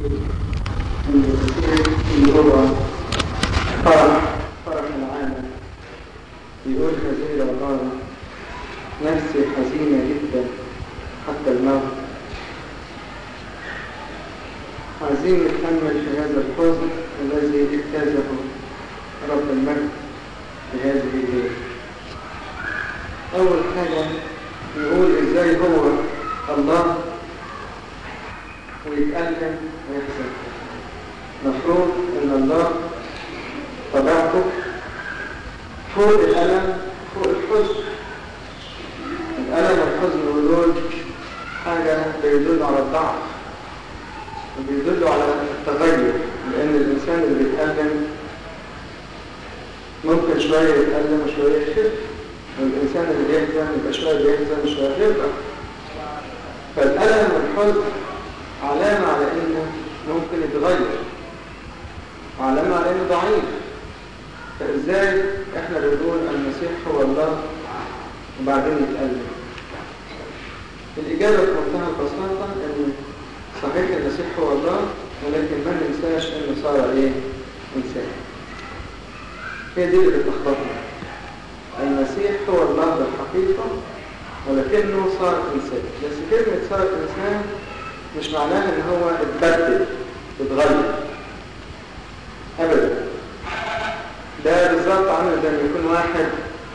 اللي هو فرح فرح العالم يقول هذه العبارة نفسي حزينة جدا حتى الموت عايزين نكمل في هذا الحزن الذي اجتازه رب المجد في هذه الليلة أول حاجة نقول إزاي هو الله ويتألم ويحزن مفروض إن الله طبيعته فوق الألم فوق الحزن الألم والحزن والدول حاجة بيدل على الضعف وبيدل على التغير لأن الإنسان اللي بيتألم ممكن شوية يتألم وشوية يخف والإنسان اللي بيحزن يبقى شوية بيحزن وشوية يفرح فالألم والحزن علامة على إنه ممكن يتغير علامة على إنه ضعيف فإزاي إحنا بنقول المسيح هو الله وبعدين يتألم الإجابة في منتهى البساطة إن صحيح المسيح هو الله ولكن ما ننساش إنه صار إيه؟ إنسان هي دي اللي بتلخبطنا المسيح هو الله بالحقيقة ولكنه صار إنسان بس كلمة صار إنسان مش معناها إن هو اتبدل اتغير أبدا ده بالظبط عامل زي ما يكون واحد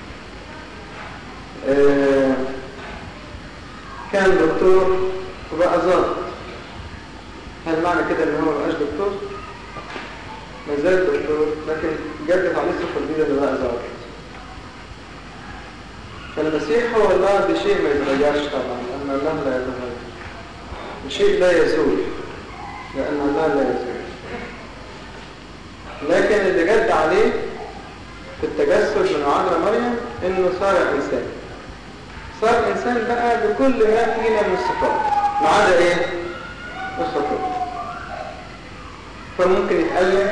آه كان دكتور وبقى ظابط هل معنى كده ان هو مبقاش دكتور؟ ما زال دكتور لكن جدت عليه الصفة الجديدة اللي بقى ظابط فالمسيح هو الله بشيء ما يتغيرش طبعا أما الله لا يتغير بشيء لا يزول لأن الله لا يزول لكن اللي جد عليه في التجسد من عذراء مريم انه صار انسان صار انسان بقى بكل ما فينا من الصفات ما عدا ايه الخطوة فممكن يتألم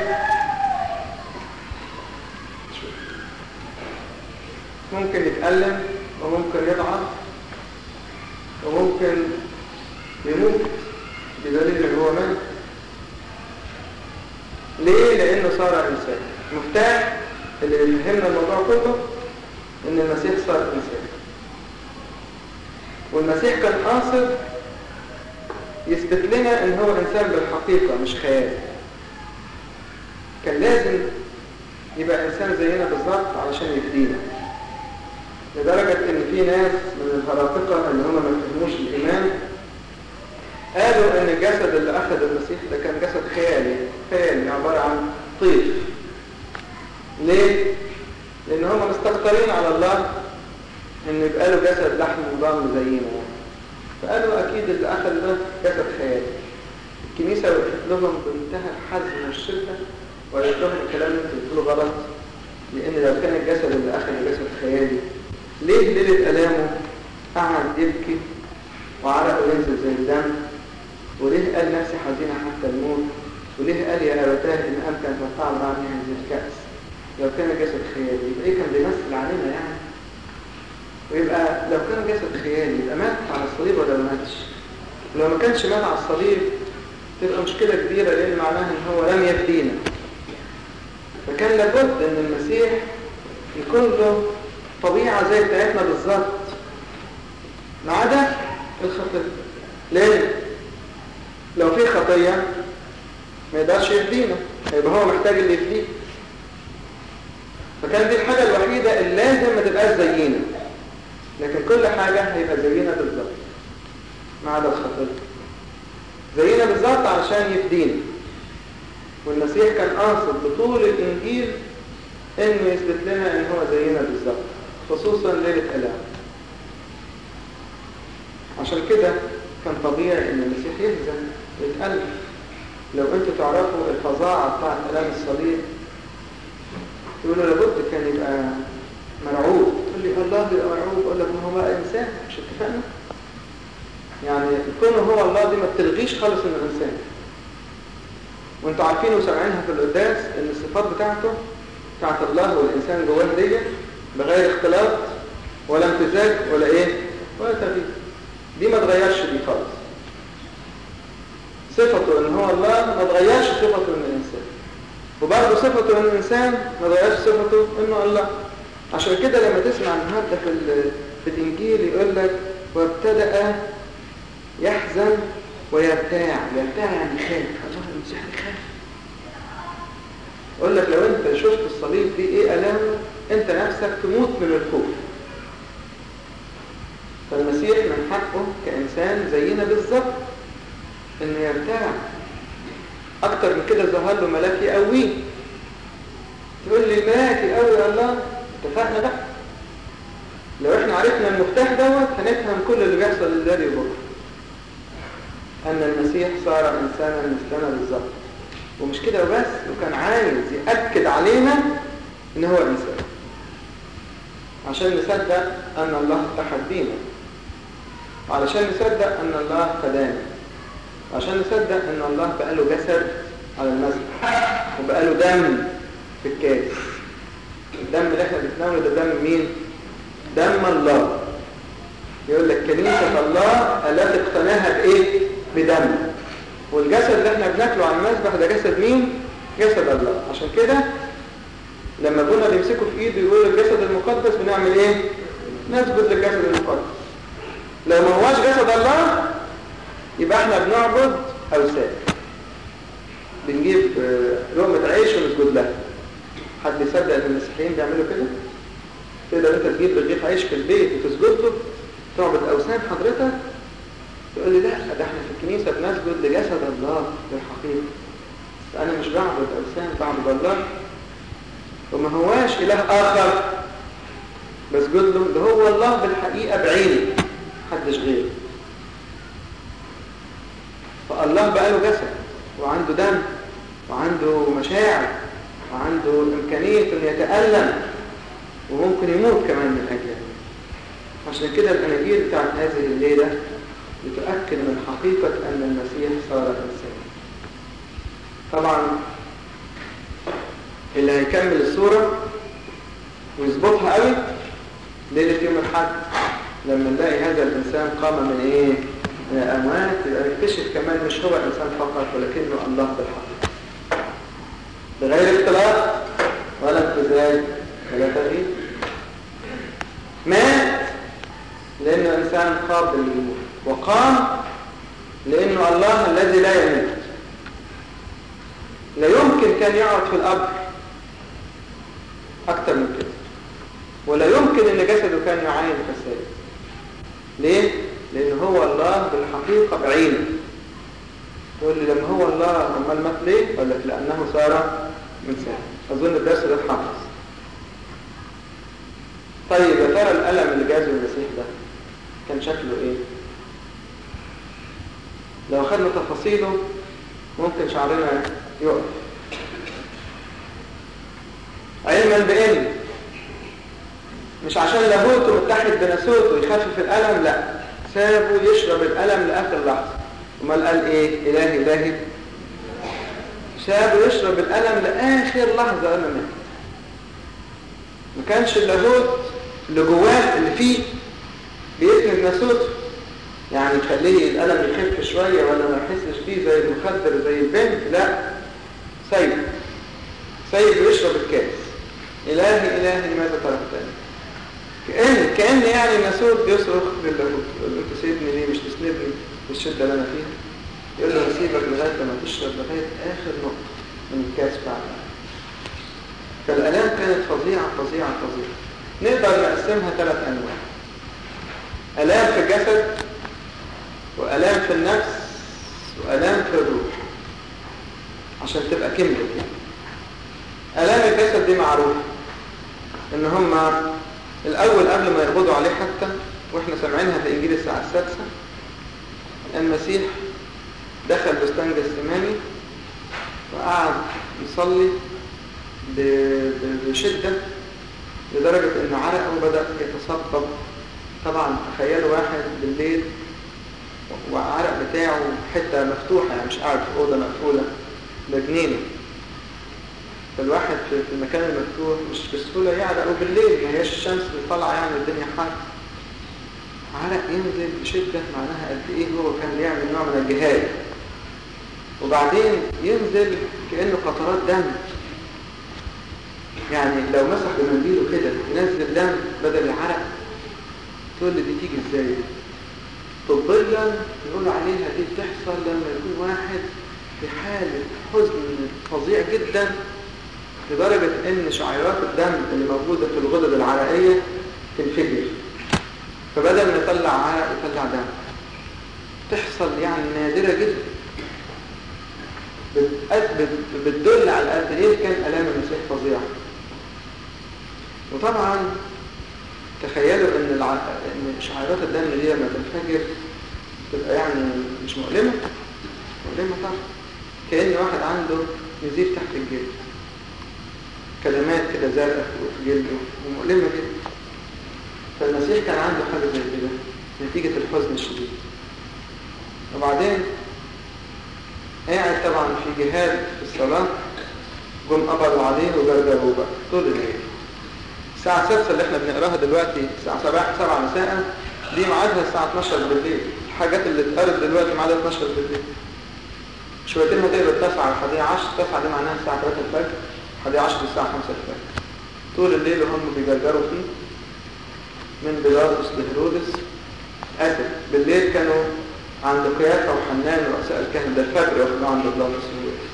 ممكن يتألم وممكن يضعف وممكن يموت بدليل ان هو مات ليه؟ لانه صار انسان مفتاح اللي يفهمنا الموضوع كله ان المسيح صار انسان والمسيح كان قاصد يثبت لنا ان هو انسان بالحقيقة مش خيال كان لازم يبقى انسان زينا بالظبط علشان يفدينا لدرجة ان في ناس من الهراطقة اللي هم ما فهموش الايمان قالوا ان الجسد اللي اخذ المسيح ده كان جسد خيالي خيالي عبارة عن طيف ليه؟ لان هم مستكترين على الله ان يبقى له جسد لحم وضم زينا فقالوا اكيد اللي اخذ ده جسد خيالي الكنيسة وقفت لهم بمنتهى الحزم والشدة وقالت لهم الكلام اللي انتوا بتقولوا غلط لان لو كان الجسد اللي اخذ جسد خيالي ليه ليلة الامه قعد يبكي وعرقه ينزل زي الدم وليه قال نفسي حزينة حتى الموت وليه قال يا أبتاه إن أمكن تفعل عني هذه الكأس لو كان جسد خيالي يبقى إيه كان بيمثل علينا يعني ويبقى لو كان جسد خيالي يبقى مات على الصليب ولا ما ماتش لو ما كانش مات على الصليب تبقى مشكلة كبيرة لأن معناها إن هو لم يفدينا فكان لابد إن المسيح يكون له طبيعة زي بتاعتنا بالظبط ما عدا الخطية ليه؟ لو في خطية ما يقدرش يفدينا يبقى هو محتاج اللي يفديه فكان دي الحاجة الوحيدة اللي لازم ما تبقاش زينا لكن كل حاجة هيبقى زينا بالظبط ما عدا الخطية زينا بالظبط علشان يفدينا والمسيح كان قاصد بطول الإنجيل إنه يثبت لنا إن هو زينا بالظبط خصوصا ليلة ألام عشان كده كان طبيعي إن المسيح يهزم ويتألف لو انتوا تعرفوا الفظاعة بتاعت ألام الصليب تقولوا لابد كان يبقى مرعوب تقول لي الله يبقى مرعوب اقول لك ما هو بقى انسان مش اتفقنا يعني كونه هو الله دي ما بتلغيش خالص انه انسان وانتوا عارفين وسامعينها في القداس ان الصفات بتاعته بتاعت الله والانسان جواه دي بغير اختلاط ولا امتزاج ولا ايه ولا تغيير دي ما تغيرش دي خالص صفته ان هو الله ما تغيرش صفته من الانسان وبرضه صفته ان الانسان ما تغيرش صفته انه الله عشان كده لما تسمع النهارده في ال- في الانجيل يقول لك وابتدأ يحزن ويرتاع يرتاع يعني خايف الله المسيح خايف اقول لك لو انت شفت الصليب دي ايه الامه انت نفسك تموت من الخوف فالمسيح من حقه كإنسان زينا بالظبط انه يرتاع اكتر من كده ظهر له ملاك يقويه تقول لي ملاك يقوي يا الله اتفقنا بقى لو احنا عرفنا المفتاح دوت هنفهم كل اللي بيحصل الليل وبكره ان المسيح صار انسانا مثلنا بالظبط ومش كده وبس وكان عايز يأكد علينا ان هو انسان عشان نصدق ان الله اتحد بينا وعلشان نصدق ان الله فدانا وعشان نصدق ان الله بقى له جسد على المذبح وبقى له دم في الكاس الدم اللي احنا بنتناوله ده دم مين دم الله يقول لك كنيسة الله التي اقتناها بايه بدم والجسد اللي احنا بناكله على المذبح ده جسد مين جسد الله عشان كده لما ابونا بيمسكه في ايده يقول الجسد المقدس بنعمل ايه نثبت للجسد المقدس لو ما هواش جسد الله يبقى احنا بنعبد اوثان بنجيب آه، لقمة عيش ونسجد لها حد يصدق ان المسيحيين بيعملوا كده تقدر انت تجيب رغيف عيش في البيت وتسجد له تعبد اوثان حضرتك تقول لي لا ده احنا في الكنيسة بنسجد لجسد الله للحقيقة فانا مش بعبد اوثان بعبد الله وما هواش اله اخر بسجد له ده هو الله بالحقيقة بعينه محدش غيره فالله بقى له جسد وعنده دم وعنده مشاعر وعنده إمكانية أن يتألم وممكن يموت كمان من أجلها عشان كده الأناجيل بتاعت هذه الليلة بتؤكد من حقيقة أن المسيح صار إنسان طبعا اللي هيكمل الصورة ويظبطها قوي ليلة يوم الحد لما نلاقي هذا الإنسان قام من إيه؟ من الأموات يبقى نكتشف كمان مش هو إنسان فقط ولكنه الله بالحق بغير اختلاط ولا ابتزاز ولا تغيير مات لأنه إنسان قابل للموت وقام لأنه الله الذي لا يموت لا يمكن كان يقعد في القبر أكتر من كده ولا يمكن أن جسده كان يعاني الفساد ليه؟ لأن هو الله بالحقيقة بعينه تقول لي لما هو الله أمال مات ليه؟ أقول لك لأنه صار إنسان أظن الدرس ده اتحفظ طيب يا ترى الألم اللي جازه المسيح ده كان شكله إيه؟ لو خدنا تفاصيله ممكن شعرنا يقف علما بإن مش عشان لاهوته متحد بناسوته يخفف الألم لا سابه يشرب الألم لآخر لحظة امال قال ايه إلهي إلهي سابه يشرب الألم لآخر لحظة أنا مات ما كانش اللاهوت اللي جواه اللي فيه بيسند ناسوته يعني يخليه الألم يخف شوية ولا ما يحسش فيه زي المخدر زي البنت لا سيب سيب يشرب الكاس إلهي إلهي لماذا تركتني كأن كأن يعني الناسوت بيصرخ للاهوت يقول له انت سيبني ليه مش تسندني بالشدة اللي انا فيها يقول له هسيبك لغاية لما تشرب لغاية آخر نقطة من الكاس بتاعنا فالآلام كانت فظيعة فظيعة فظيعة نقدر نقسمها ثلاث أنواع آلام في الجسد وآلام في النفس وآلام في الروح عشان تبقى كملت يعني آلام الجسد دي معروفة إن هم الأول قبل ما يقبضوا عليه حتى وإحنا سامعينها في إنجيل الساعة السادسة المسيح دخل بستان جسماني وقعد يصلي بشدة لدرجة إن عرقه بدأ يتصبب طبعا تخيلوا واحد بالليل وعرق بتاعه حتة مفتوحة يعني مش قاعد في أوضة مقفولة ده جنينة فالواحد في المكان المفتوح مش بسهولة يعرق بالليل ما هياش الشمس اللي طالعة يعني الدنيا حر عرق ينزل بشدة معناها قد ايه هو كان بيعمل نوع من الجهاد وبعدين ينزل كأنه قطرات دم يعني لو مسح بمنديله كده ينزل دم بدل العرق تقول لي دي تيجي ازاي طبيا يقولوا عليها دي بتحصل لما يكون واحد في حالة حزن فظيع جدا لدرجة ان شعيرات الدم اللي موجودة في الغدد العرقية تنفجر فبدل ما يطلع عرق يطلع دم تحصل يعني نادرة جدا بتدل على قد ايه كان الام المسيح فظيعه وطبعا تخيلوا ان الع... ان شعيرات الدم دي لما تنفجر تبقى يعني مش مؤلمه مؤلمه طبعا كأن واحد عنده نزيف تحت الجلد كلمات كده زرقاء في جلده ومؤلمه جدا فالمسيح كان عنده حاجه زي كده نتيجه الحزن الشديد وبعدين قاعد طبعا في جهاد في الصلاه جم قبضوا عليه وجرجروه بقى طول الليل الساعة 6 اللي احنا بنقراها دلوقتي الساعة 7 7 مساء دي ميعادها الساعة 12 بالليل الحاجات اللي اتقرت دلوقتي ميعادها 12 بالليل شويتين هتقرا 9 الحادية 10 9 دي معناها الساعة 3 الفجر الحادية 10 الساعة 5 الفجر طول الليل وهم بيجرجروا فيه من بيلاطس لهيرودس آسف بالليل كانوا عند قيافة وحنان رؤساء الكهنة ده الفجر واخدوه عند بيلاطس وهيرودس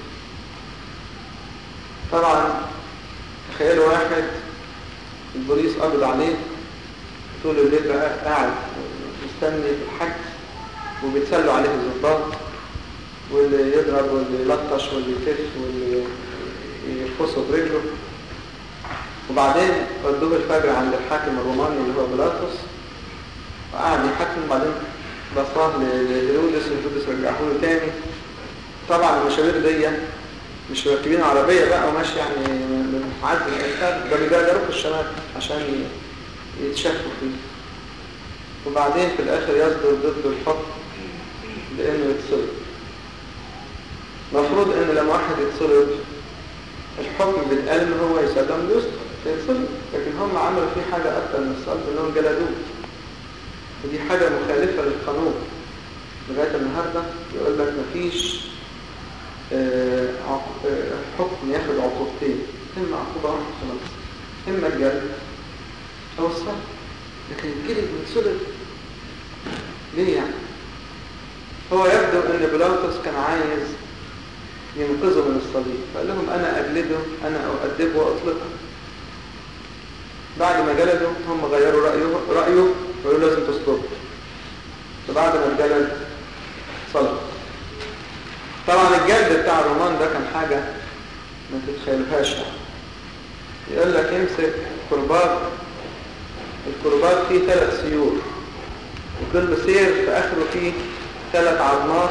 طبعا تخيلوا واحد البوليس قبض عليه طول الليل بقى قاعد مستني في الحجز وبيتسلوا عليه الضباط واللي يضرب واللي يلطش واللي يتف واللي يرفصه برجله وبعدين ودوه الفجر عند الحاكم الروماني اللي هو بيلاطس وقعد يحكم وبعدين بصاه لهيرودس وهيرودس رجعه له تاني طبعا المشاوير دي مش راكبين عربية بقى وماشي يعني عدل الإنسان ده بيجرجروا في الشمال عشان يتشافوا فيه وبعدين في الآخر يصدر ضده الحكم بإنه يتصلب مفروض إن لما واحد يتصلب الحكم بالقلم هو يسلم يسطر فيتصلب لكن هم عملوا فيه حاجة أكتر من الصلب إنهم جلدوه ودي حاجة مخالفة للقانون لغاية النهاردة يقول لك مفيش آه حكم ياخد عقوبتين إما عقوبة واحدة خلاص إما الجلد أو الصلب لكن الجلد والصلب ليه يعني؟ هو يبدو أن بيلاطس كان عايز ينقذه من الصليب فقال لهم أنا أجلده أنا أؤدبه وأطلقه بعد ما جلده هم غيروا رأيه رأيه وقالوا لازم تصلبه فبعد ما الجلد صلب طبعا الجلد بتاع الرومان ده كان حاجة ما تتخيلوهاش يعني يقول لك يمسك كرباج الكرباج فيه ثلاث سيور وكل سير في اخره فيه ثلاث عظمات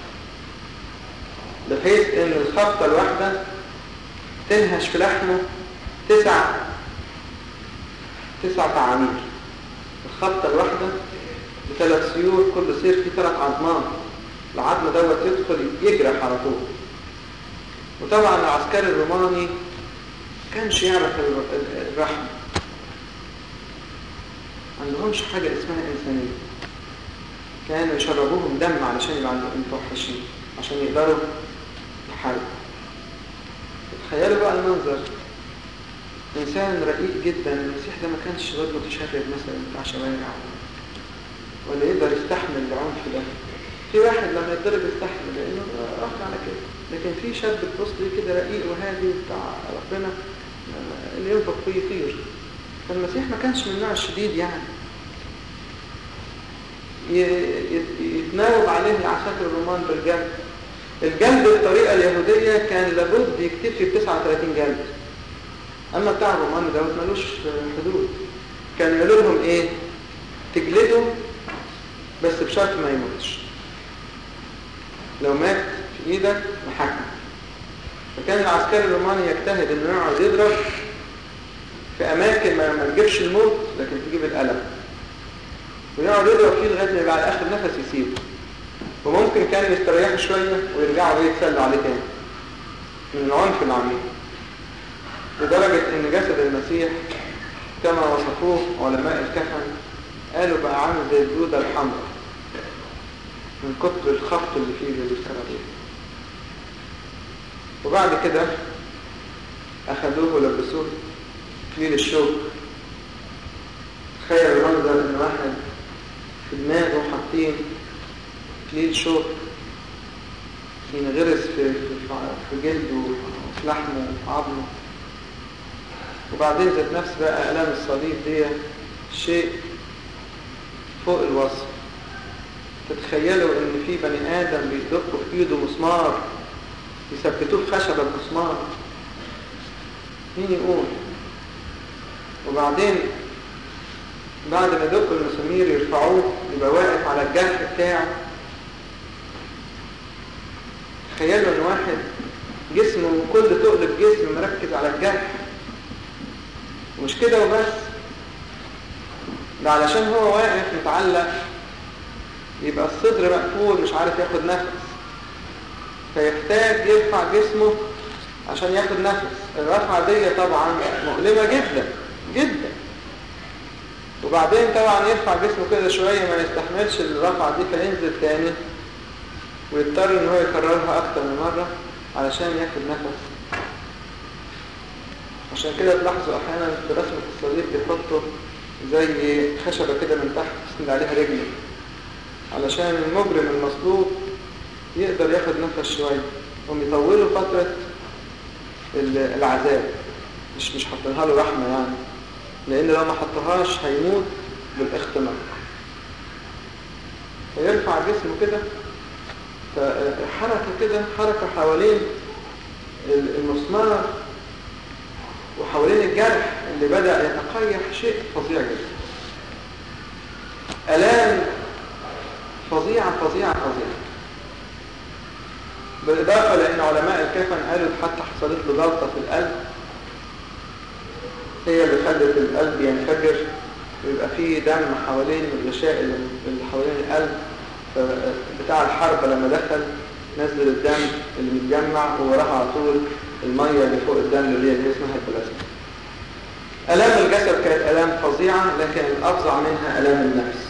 بحيث ان الخبطة الواحدة تنهش في لحمه تسع تسع تعامير الخبطة الواحدة بثلاث سيور كل سير فيه ثلاث عظمات العظم دوت يدخل يجرح على طول وطبعا العسكري الروماني كانش يعرف الرحمة ما عندهمش حاجة اسمها إنسانية كانوا يشربوهم دم علشان يبقى عندهم متوحشين عشان يقدروا يحاربوا تخيلوا بقى المنظر إنسان رقيق جدا المسيح ده ما كانش غير متشرد مثلا بتاع شوارع ولا يقدر يستحمل العنف ده في واحد لما يتضرب يستحمل لانه راح على كده لكن في شاب تبص ليه كده رقيق وهادي بتاع ربنا اللي ينفق فيه يطير فالمسيح ما كانش من النوع الشديد يعني يتناوب عليه العساكر الرومان بالجلد الجلد بالطريقة اليهودية كان لابد يكتفي ب 39 جلد اما بتاع الرومان دوت ملوش حدود كان يقولوا لهم ايه تجلدوا بس بشرط ما يموتش لو مات في ايدك محاكمة فكان العسكري الروماني يجتهد انه يقعد يضرب في اماكن ما تجيبش الموت لكن تجيب الالم ويقعد يضرب فيه لغايه ما يبقى على اخر نفس يسيبه وممكن كانوا يستريحوا شويه ويرجعوا يتسلوا عليه تاني من العنف العميق لدرجه ان جسد المسيح كما وصفوه علماء الكفن قالوا بقى عامل زي الدوده الحمراء من كتر الخبط اللي فيه اللي بيشتغل عليه وبعد كده أخذوه ولبسوه كليل الشوك تخيل المنظر إن واحد في دماغه حاطين كليل شوك ينغرس في في في جلده وفي لحمه وفي عظمه وبعدين ذات نفس بقى آلام الصليب دي شيء فوق الوصف تتخيلوا ان في بني ادم بيدقوا في ايده مسمار يثبتوه في خشبة بمسمار مين يقول وبعدين بعد ما يدقوا المسامير يرفعوه يبقى واقف على الجرح بتاعه تخيلوا ان واحد جسمه كل تقل الجسم مركز على الجرح ومش كده وبس ده علشان هو واقف متعلق يبقى الصدر مقفول مش عارف ياخد نفس فيحتاج يرفع جسمه عشان ياخد نفس الرفعة دي طبعا مؤلمة جدا جدا وبعدين طبعا يرفع جسمه كده شوية ما يستحملش الرفعة دي فينزل تاني ويضطر ان هو يكررها اكتر من مرة علشان ياخد نفس عشان كده تلاحظوا احيانا في رسمة الصليب بيحطوا زي خشبة كده من تحت تسند عليها رجله علشان المجرم المصلوب يقدر ياخد نفس شوية هم يطولوا فترة العذاب مش مش حاطينها له رحمة يعني لان لو ما حطهاش هيموت بالاختناق فيرفع جسمه كده فحركة كده حركة حوالين المسمار وحوالين الجرح اللي بدأ يتقيح شيء فظيع جدا ألام فظيعة فظيعة فظيعة بالإضافة لأن علماء الكفن قالوا حتى حصلت له جلطة في القلب هي اللي خلت القلب ينفجر ويبقى فيه دم حوالين الغشاء اللي حوالين القلب بتاع الحرب لما دخل نزل الدم اللي متجمع ووراها على طول المية اللي فوق الدم اللي هي اللي اسمها البلازما ألام الجسد كانت ألام فظيعة لكن الأفظع منها ألام النفس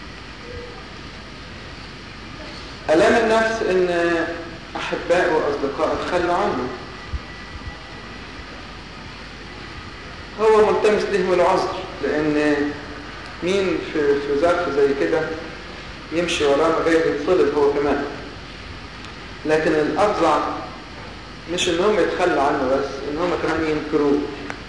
ألام النفس إن أحباء وأصدقاء تخلوا عنه هو ملتمس لهم العذر لأن مين في في ظرف زي كده يمشي وراه لغاية يتصلب هو كمان لكن الأفظع مش إن هم يتخلوا عنه بس إن هم كمان ينكروه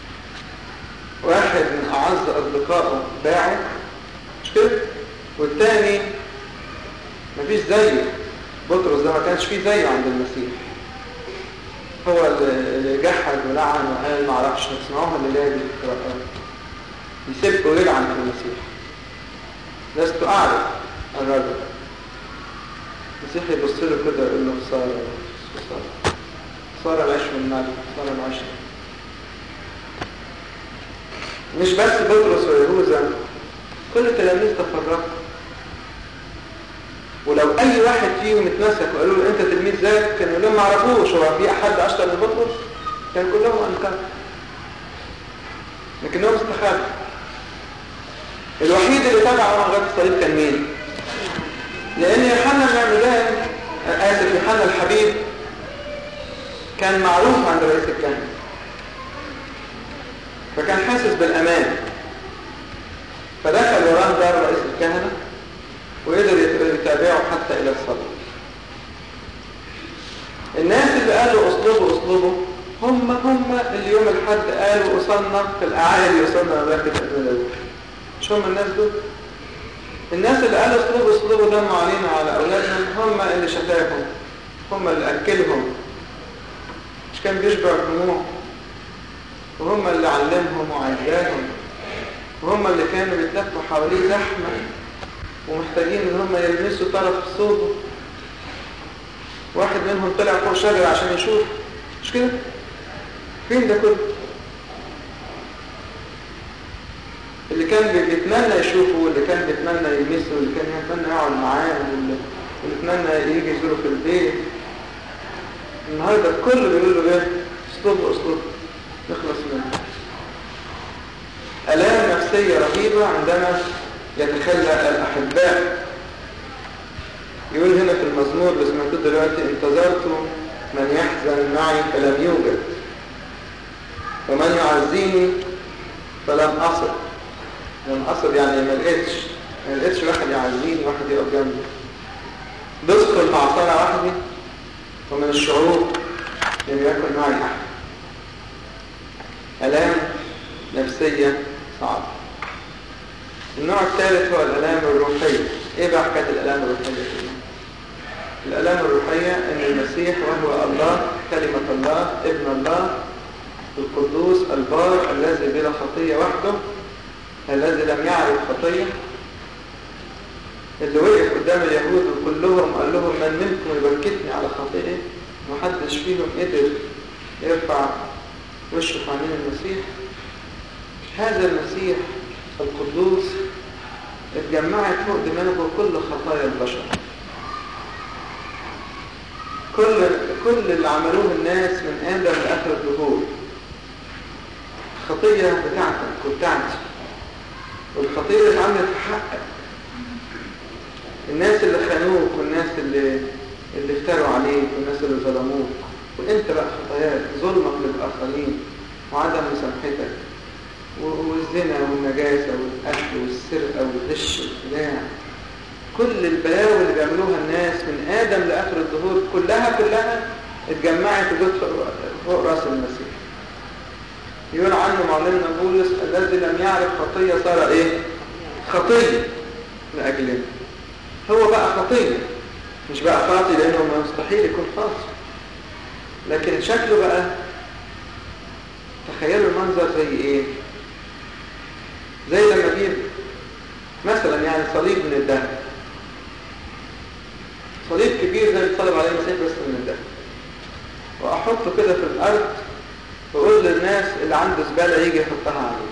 واحد من أعز أصدقائه باعه مش كده والتاني مفيش زيه بطرس ده ما كانش فيه زيه عند المسيح هو اللي جحد ولعن وقال ما اعرفش تسمعوها اللي دي يسب ويلعن في المسيح لست اعرف الرجل المسيح يبص له كده يقول له خساره خساره خساره العيش والمال خساره العيش مش بس بطرس ويهوذا كل التلاميذ تفرقوا ولو اي واحد فيهم اتمسك وقالوا له انت تلميذ ذاك كان يقول لهم ما اعرفوش هو في احد اشطر من بطرس كان كلهم انكروا لكنهم استخافوا الوحيد اللي تبعه لغايه الصليب كان مين لان يوحنا المعمدان اسف يوحنا الحبيب كان معروف عند رئيس الكهنه فكان حاسس بالامان فدخل وراه دار رئيس الكهنه وقدر يتابعه حتى إلى الصلاة الناس اللي قالوا أصلبوا أصلبوا هم هم اللي يوم الحد قالوا وصلنا في الأعالي وصلنا مملكة أبن مش هم الناس دول الناس اللي قالوا اصلبوا اصلبوا دموا علينا وعلى أولادنا هم اللي شفاهم هم اللي أكلهم مش كان بيشبع الدموع وهم اللي علمهم وعزاهم وهم اللي كانوا بيتلفوا حواليه زحمة ومحتاجين ان هم يلمسوا طرف صوته واحد منهم طلع فوق شجرة عشان يشوف مش كده فين ده كله اللي كان بيتمنى يشوفه واللي كان بيتمنى يلمسه واللي كان يتمنى يقعد معاه واللي يتمنى يجي يزوره في البيت النهارده الكل بيقول له ايه اسلوب اسلوب نخلص منه آلام نفسية رهيبة عندما يتخلى الأحباء يقول هنا في المزمور اللي سمعته دلوقتي انتظرت من يحزن معي فلم يوجد ومن يعزيني فلم أصل لم أصل يعني ما لقيتش ما لقيتش واحد يعزيني واحد يقف جنبي بدخل معصرة وحدي ومن الشعور لم يكن معي أحد ألام نفسية صعبة النوع الثالث هو الألام الروحية إيه بقى حكاية الألام الروحية دي؟ الألام الروحية أن المسيح وهو الله كلمة الله ابن الله القدوس البار الذي بلا خطية وحده الذي لم يعرف خطية اللي وقف قدام اليهود وكلهم قال لهم من منكم يبكتني على خطيئة محدش فيهم قدر يرفع وشه في عينين المسيح هذا المسيح القدوس اتجمعت فوق دماغه كل خطايا البشر كل كل اللي عملوه الناس من آدم لآخر الدهور الخطية بتاعتك وبتاعتي والخطية اللي اتعملت في حقك الناس اللي خانوك والناس اللي اللي افتروا عليك والناس اللي ظلموك وانت بقى خطاياك ظلمك للآخرين وعدم مسامحتك والزنا والنجاسة والقتل والسرقة والغش والخداع كل البلاوي اللي بيعملوها الناس من آدم لآخر الظهور كلها كلها اتجمعت وجت فوق راس المسيح يقول عنه معلمنا بولس الذي لم يعرف خطية صار ايه خطية لأجلنا هو بقى خطية مش بقى خاطي لأنه مستحيل يكون خاطي لكن شكله بقى تخيلوا المنظر زي ايه زي لما اجيب مثلا يعني صليب من الذهب صليب كبير زي اللي اتصلب عليه المسيح بس من الذهب واحطه كده في الارض واقول للناس اللي عنده زباله يجي يحطها عليه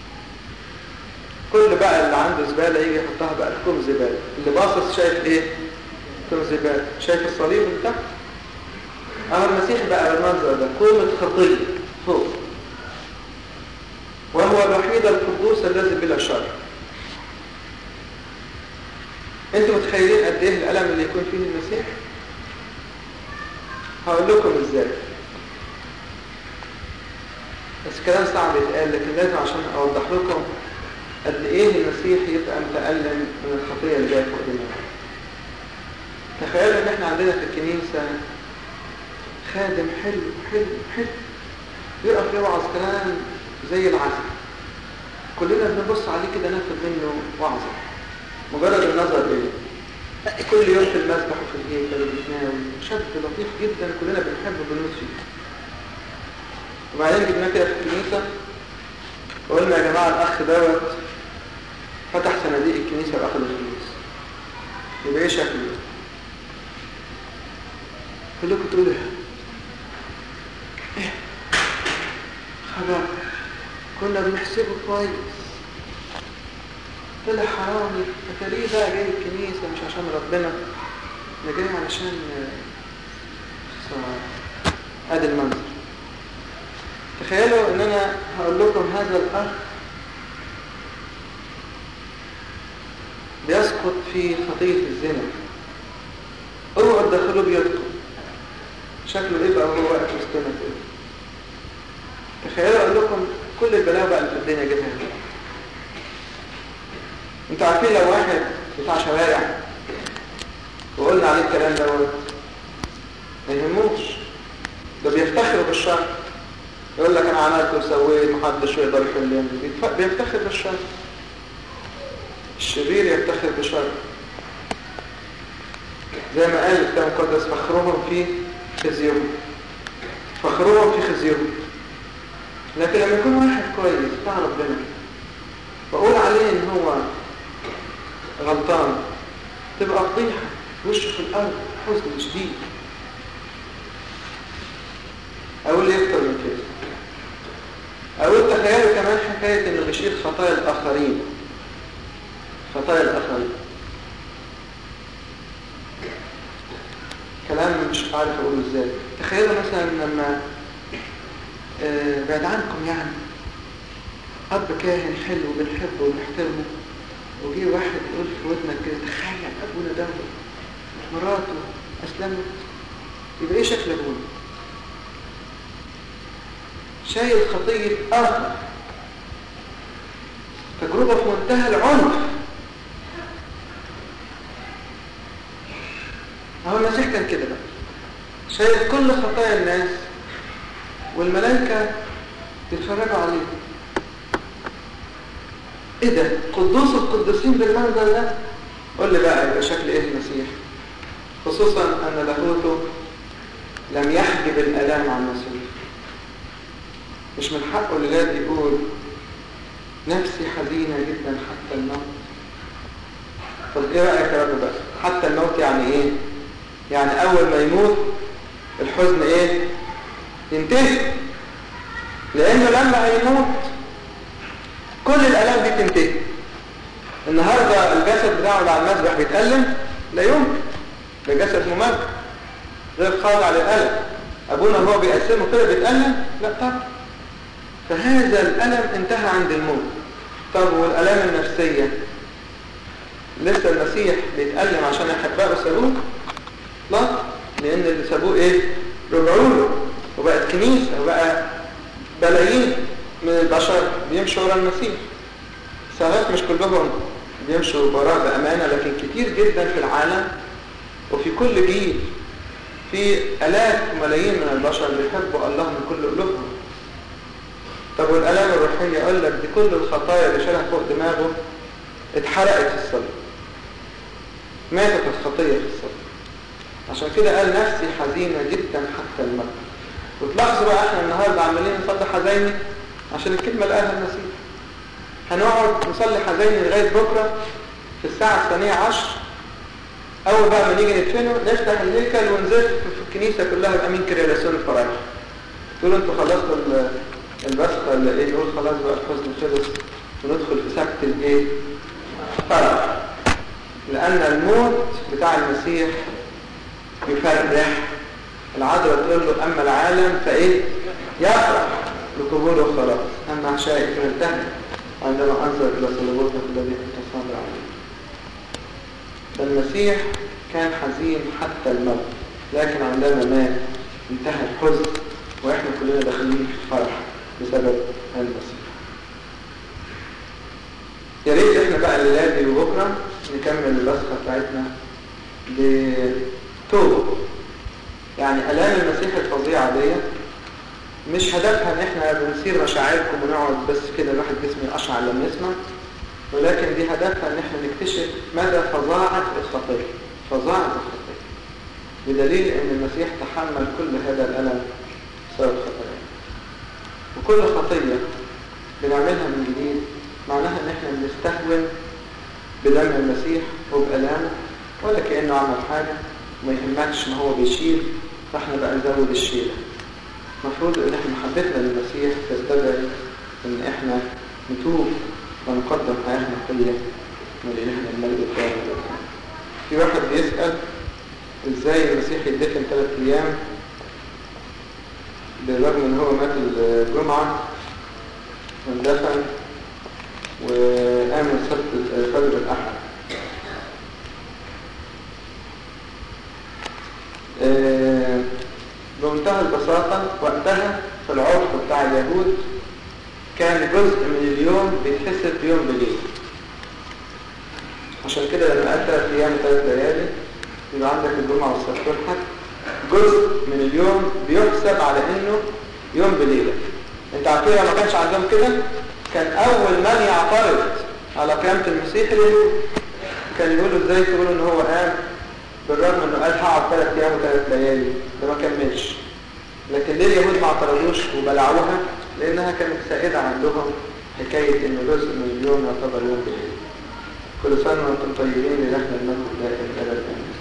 كل بقى اللي عنده زباله يجي يحطها بقى كوم زباله اللي باصص شايف ايه كوم زباله شايف الصليب من تحت اهو المسيح بقى المنظر ده كومة خطيه فوق وهو الوحيد القدوس الذي بلا شر انتوا متخيلين قد ايه الالم اللي يكون فيه المسيح هقول لكم ازاي بس كلام صعب يتقال لكن لازم عشان اوضح لكم قد ايه المسيح يبقى متألم من الخطيه اللي جايه فوق دماغه تخيلوا ان احنا عندنا في الكنيسه خادم حلو حلو حلو يقف يوعظ كلام زي العسل كلنا بنبص عليه كده ناخد منه وعظه مجرد النظر إليه كل يوم في المسبح وفي الهيكل والبناوي شاب لطيف جدا كلنا بنحبه بنموت فيه وبعدين جبناه كده في الكنيسة وقلنا يا جماعة الأخ دوت فتح صناديق الكنيسة وأخذ الفلوس يبقى إيه شكله؟ كلكم تقولوا إيه؟ خبر كنا بنحسبه كويس طلع حرامي فتريه بقى جاي الكنيسة مش عشان ربنا ده جاي علشان ادي المنظر تخيلوا ان انا هقول لكم هذا الاخ بيسقط في خطية الزنا اوعوا تدخلوا بيوتكم شكله ايه بقى وهو واقف وسطنا كده تخيلوا اقول لكم كل البلاوي بقى اللي في الدنيا جبها انتوا عارفين لو واحد بتاع شوارع وقلنا عليه الكلام دوت ما يهموش ده بيفتخر بالشر يقول لك انا عملت وسويت محدش يقدر يكلمني بيفتخر بالشر الشرير يفتخر بشر زي ما قال الكتاب المقدس فخرهم في خزيهم فخرهم في خزيهم لكن لما يكون واحد كويس بتاع ربنا بقول عليه ان هو غلطان تبقى فضيحة وشه في الأرض حزن شديد أقول لي أكتر من كده أقول تخيلوا كمان حكاية إنه بيشيل خطايا الآخرين خطايا الآخرين كلام مش عارف أقوله إزاي تخيلوا مثلا لما آه بعد عنكم يعني أب كاهن حلو بنحبه ونحترمه وجي واحد يقول في ودنك كده تخيل ابونا ده مراته اسلمت يبقى ايه شكل ابونا شايل خطية آخر تجربة في منتهى العنف هو المسيح كان كده بقى شايل كل خطايا الناس والملائكة بيتفرجوا عليه ايه ده قدوس القدوسين بالمنظر ده قول لي بقى يبقى شكل ايه المسيح خصوصا ان لاهوته لم يحجب الالام عن المسيح مش من حقه لله يقول نفسي حزينة جدا حتى الموت طب ايه رأيك يا رب بقى حتى الموت يعني ايه يعني اول ما يموت الحزن ايه ينتهي لانه لما هيموت كل الالام دي تنتهي النهاردة الجسد بتاعه اللي على المسبح بيتألم لا يمكن ده جسد ممد غير خاضع للألم أبونا هو بيقسمه كده بيتألم لا طبعا فهذا الألم انتهى عند الموت طب والألام النفسية لسه المسيح بيتألم عشان أحبائه سابوه لا لأن اللي سابوه إيه رجعوا له وبقت كنيسة وبقى بلايين من البشر بيمشوا ورا المسيح ساعات مش كلهم بيمشوا وراه بأمانة لكن كتير جدا في العالم وفي كل جيل في آلاف وملايين من البشر بيحبوا الله من كل قلوبهم طب والآلام الروحية يقول لك دي كل الخطايا اللي شالها فوق دماغه اتحرقت في الصليب ماتت الخطية في الصليب عشان كده قال نفسي حزينة جدا حتى الموت وتلاحظوا بقى احنا النهاردة عمالين نصلي حزيني عشان الكلمة اللي قالها المسيح هنقعد نصلي حزيني لغاية بكرة في الساعة الثانية عشر أول بقى ما نيجي ندفنه نفتح الهيكل ونزف في الكنيسة كلها يبقى مين كريلاسيون الفرايح تقولوا انتوا خلصتوا البسطة اللي ايه نقول خلاص بقى الحزن خلص وندخل في سكت الايه فرح لأن الموت بتاع المسيح يفرح العذراء تقول له أما العالم فإيه يفرح بقبوله خلاص أما عشائك فانتهى عندما أنظر إلى صلبوتك الذي كنت صابر عليه فالمسيح كان حزين حتى الموت لكن عندما مات انتهى الحزن وإحنا كلنا داخلين في الفرح بسبب المسيح يا ريت احنا بقى الليلة دي وبكرة نكمل البسخة بتاعتنا بتوبة يعني ألام المسيح الفظيعة دي مش هدفها ان احنا بنصير مشاعركم ونقعد بس كده الواحد جسمه يقشعر لما يسمع ولكن دي هدفها ان احنا نكتشف مدى فظاعة الخطية فظاعة الخطية بدليل ان المسيح تحمل كل هذا الألم بسبب خطايا وكل خطية بنعملها من جديد معناها ان احنا بنستهون بدم المسيح وبألامه ولا كأنه عمل حاجة وما يهمكش ما هو بيشيل فاحنا بقى نزود الشيلة المفروض ان احنا محبتنا للمسيح تستدعي ان احنا نتوب ونقدم حياتنا كلها ولإلهنا المجد الدائم في واحد بيسأل ازاي المسيح يدفن ثلاث ايام بالرغم ان هو مات الجمعة واندفن وقام السبت فجر الأحد بمنتهى البساطة وقتها في العرف بتاع اليهود كان جزء من اليوم بيتحسب بيوم بليل عشان كده لما قال ثلاث أيام ثلاث ليالي يبقى عندك الجمعة والسبت والحد جزء من اليوم بيحسب على انه يوم بليلة انت عارفين ما كانش عندهم كده كان اول من يعترض على قيامة المسيح اليهود كان يقولوا ازاي تقولوا ان هو قام بالرغم انه قال هقعد ثلاث ايام وثلاث ليالي ده ما كملش لكن ليه اليهود ما اعترضوش وبلعوها لانها كانت سائدة عندهم حكاية ان جزء من اليوم يعتبر يوم بليل كل سنة وانتم طيبين لنحن المجد دائما الى الان